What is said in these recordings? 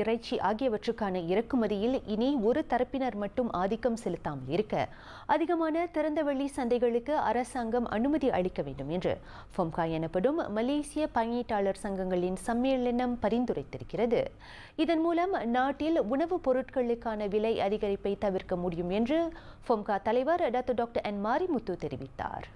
இறைச்சி ஆகியவற்றுக்கான இறக்குமதியில் இனி ஒரு தரப்பினர் மட்டும் ஆதிக்கம் செலுத்தாமல் இருக்க அதிகமான திறந்தவெளி சந்தைகளுக்கு அரசாங்கம் அனுமதி அளிக்க வேண்டும் என்று ஃபொம்கா எனப்படும் மலேசிய பயணீட்டாளர் சங்கங்களின் சம்மேளனம் பரிந்துரைத்திருக்கிறது இதன் மூலம் நாட்டில் உணவுப் பொருட்களுக்கான விலை அதிகரிப்பை தவிர்க்க முடியும் என்று ஃபொம்கா தலைவர் டாக்டர் டாக்டர் என் மாரிமுத்து தெரிவித்தார்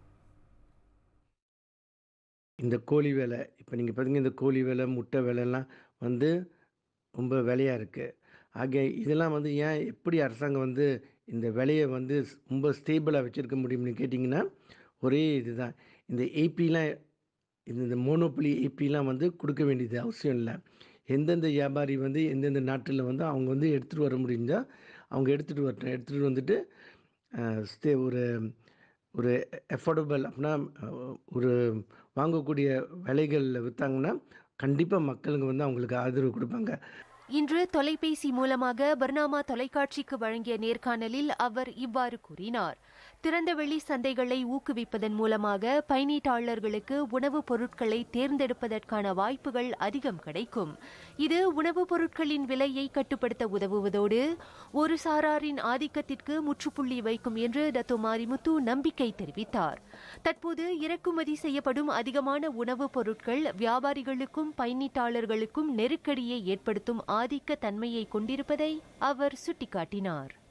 இந்த கோழி வேலை இப்போ நீங்கள் பார்த்தீங்க இந்த கோழி வேலை முட்டை வேலைலாம் வந்து ரொம்ப விலையாக இருக்குது ஆகிய இதெல்லாம் வந்து ஏன் எப்படி அரசாங்கம் வந்து இந்த விலையை வந்து ரொம்ப ஸ்டேபிளாக வச்சுருக்க முடியும்னு கேட்டிங்கன்னா ஒரே இதுதான் இந்த ஏபிலாம் இந்த இந்த மோனோப்புலி ஏபிலாம் வந்து கொடுக்க வேண்டியது அவசியம் இல்லை எந்தெந்த வியாபாரி வந்து எந்தெந்த நாட்டில் வந்து அவங்க வந்து எடுத்துகிட்டு வர முடிஞ்சால் அவங்க எடுத்துகிட்டு வரட்டும் எடுத்துகிட்டு வந்துட்டு ஸ்டே ஒரு ஒரு எஃபோர்டபுள் அப்படின்னா ஒரு வாங்கக்கூடிய விலைகளில் விற்றாங்கன்னா கண்டிப்பாக மக்களுங்க வந்து அவங்களுக்கு ஆதரவு கொடுப்பாங்க இன்று தொலைபேசி மூலமாக பர்னாமா தொலைக்காட்சிக்கு வழங்கிய நேர்காணலில் அவர் இவ்வாறு கூறினார் திறந்தவெளி சந்தைகளை ஊக்குவிப்பதன் மூலமாக பயணீட்டாளர்களுக்கு உணவுப் பொருட்களை தேர்ந்தெடுப்பதற்கான வாய்ப்புகள் அதிகம் கிடைக்கும் இது உணவுப் பொருட்களின் விலையை கட்டுப்படுத்த உதவுவதோடு ஒரு சாராரின் ஆதிக்கத்திற்கு முற்றுப்புள்ளி வைக்கும் என்று டத்து மாரிமுத்து நம்பிக்கை தெரிவித்தார் தற்போது இறக்குமதி செய்யப்படும் அதிகமான உணவுப் பொருட்கள் வியாபாரிகளுக்கும் பயணீட்டாளர்களுக்கும் நெருக்கடியை ஏற்படுத்தும் ஆதிக்க தன்மையை கொண்டிருப்பதை அவர் சுட்டிக்காட்டினார்